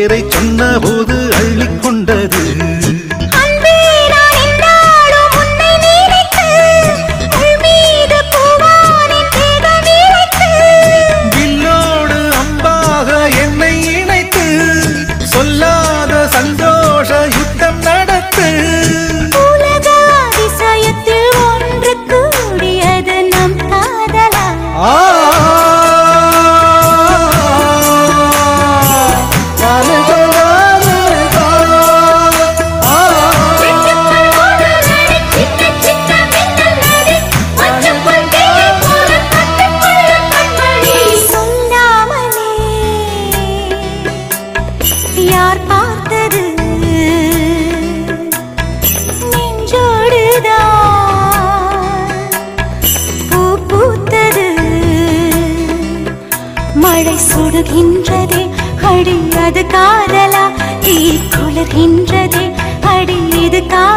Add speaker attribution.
Speaker 1: பேரை சொன்னபோது அள்ளிக்கொண்டது
Speaker 2: அன்பே நான் எந்நாளும் உன்னை நினைத்து, உள் மீது பூவானின் தேகம் இழைத்து,
Speaker 1: வில்லோடு அம்பாக என்னை இணைத்து சொல்லாத சந்தோஷ யுத்தம் நடத்து
Speaker 2: உலக அதிசயத்தில் ஒன்று கூடியது நம் காதலா
Speaker 1: ஆ
Speaker 2: சொல்லாமலே யார் பார்த்தது நெஞ்சோடுதான் பூ பூத்தது மழை சுடுகின்றதே அடி அது காதலா தீ குளிர்கின்றதே அடி இது காதலா